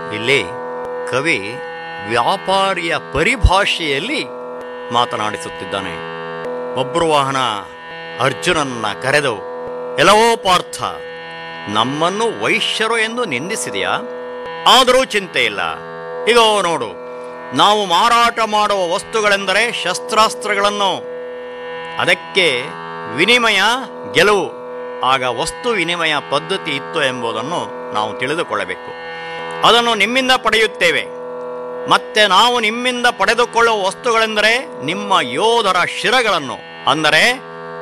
ಇಲ್ಲಿ ಕವಿ ವ್ಯಾಪಾರಿಯ ಪರಿಭಾಷೆಯಲ್ಲಿ ಮಾತನಾಡಿಸುತ್ತಿದ್ದಾನೆ ಬಬ್ರುವಾಹನ ಅರ್ಜುನನ್ನ ಕರೆದು ಎಲ್ಲವೋ ಪಾರ್ಥ ನಮ್ಮನ್ನು ವೈಶ್ಯರು ಎಂದು ನಿಂದಿಸಿದೆಯಾ ಆದರೂ ಚಿಂತೆ ಇಲ್ಲ ಈಗ ನೋಡು ನಾವು ಮಾರಾಟ ಮಾಡುವ ವಸ್ತುಗಳೆಂದರೆ ಶಸ್ತ್ರಾಸ್ತ್ರಗಳನ್ನು ಅದಕ್ಕೆ ವಿನಿಮಯ ಗೆಲುವು ಆಗ ವಸ್ತು ವಿನಿಮಯ ಪದ್ಧತಿ ಇತ್ತು ಎಂಬುದನ್ನು ನಾವು ತಿಳಿದುಕೊಳ್ಳಬೇಕು ಅದನ್ನು ನಿಮ್ಮಿಂದ ಪಡೆಯುತ್ತೇವೆ ಮತ್ತೆ ನಾವು ನಿಮ್ಮಿಂದ ಪಡೆದುಕೊಳ್ಳುವ ವಸ್ತುಗಳೆಂದರೆ ನಿಮ್ಮ ಯೋಧರ ಶಿರಗಳನ್ನು ಅಂದರೆ